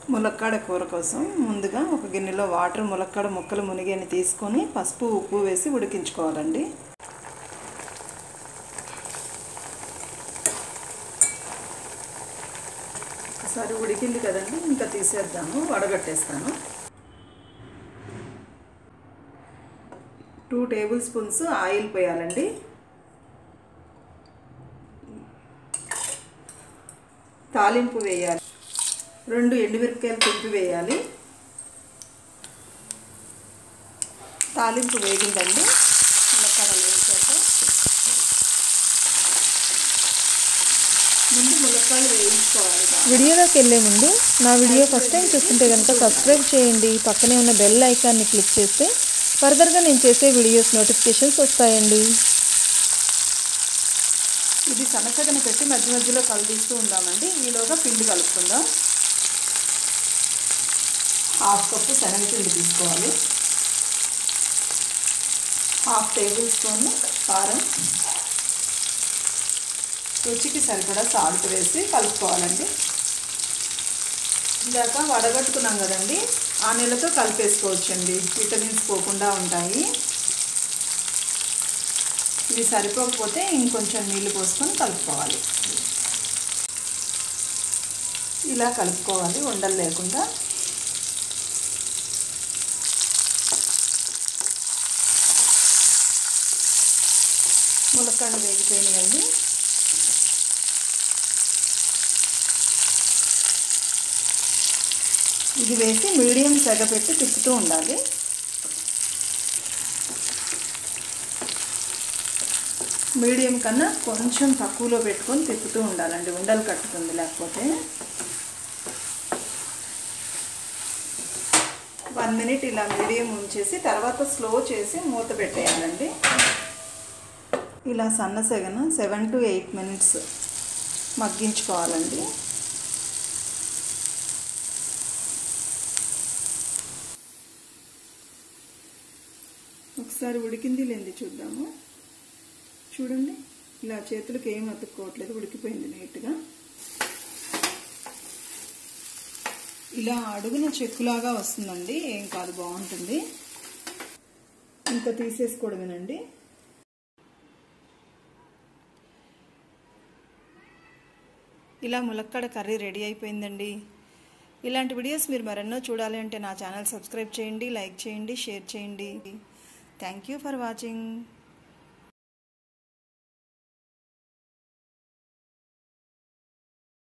ములక్కాడ కూర కోసం ముందుగా ఒక గిన్నెలో వాటర్ ములక్కాడ ముక్కలు మునిగని తీసుకొని పసుపు ఉప్పు వేసి ఉడికించుకోవాలండి ఒకసారి ఉడికింది కదండి ఇంకా తీసేద్దాము వడగట్టేస్తాను టూ టేబుల్ స్పూన్స్ ఆయిల్ పోయాలండి తాలింపు వేయాలి రెండు ఎండుమిరపకాయలు తుంపి వేయాలి తాలింపు వేగిందండి ములక్కాడలు వేసేద్దాం ముందు ములక్కాడలు వేయించుకోవాలి బాగా. వీడియోలోకి వెళ్ళే ముందు నా వీడియో ఫస్ట్ టైం చూస్తుంటే కనుక సబ్స్క్రైబ్ చేయండి పక్కనే ఉన్న బెల్ ఐకాన్ని క్లిక్ చేస్తే ఫర్దర్గా నేను చేసే వీడియోస్ నోటిఫికేషన్స్ వస్తాయండి ఇది సన్నసగన పెట్టి మధ్య మధ్యలో కలదీస్తూ ఉందామండి ఈలోగా పిండి కలుపుకుందాం హాఫ్ కప్పు శనగపిండి తీసుకోవాలి హాఫ్ టేబుల్ స్పూన్ కారం రుచికి సరిపడా సాల్ట్ వేసి కలుపుకోవాలండి ఇందాక వడగట్టుకున్నాం కదండి ఆ నీళ్ళతో కలిపేసుకోవచ్చండి విటమిన్స్ పోకుండా ఉంటాయి ఇది సరిపోకపోతే ఇంకొంచెం నీళ్ళు పోసుకొని కలుపుకోవాలి ఇలా కలుపుకోవాలి ఉండలు లేకుండా ములక్కాడలు వేగిపోయినాయండి ఇది వేసి మీడియం సెగ పెట్టి తిప్పుతూ ఉండాలి మీడియం కన్నా కొంచెం తక్కువలో పెట్టుకొని తిప్పుతూ ఉండాలండి ఉండలు కట్టుతుంది లేకపోతే వన్ మినిట్ ఇలా మీడియం ఉంచేసి తర్వాత స్లో చేసి మూత పెట్టేయాలండి ఇలా సన్న సెగన సెవెన్ టు ఎయిట్ మినిట్స్ మగ్గించుకోవాలండి ఒకసారి ఉడికింది లేంది చూద్దాము చూడండి ఇలా చేతులకు ఏం అతుక్కోవట్లేదు ఉడికిపోయింది నీట్గా ఇలా అడుగున చెక్కులాగా వస్తుందండి ఏం కాదు బాగుంటుంది ఇంకా తీసేసుకోవడమేనండి ఇలా ములక్కడ కర్రీ రెడీ అయిపోయిందండి ఇలాంటి వీడియోస్ మీరు మరెన్నో చూడాలి అంటే నా ఛానల్ సబ్స్క్రైబ్ చేయండి లైక్ చేయండి షేర్ చేయండి థ్యాంక్ యూ ఫర్ వాచింగ్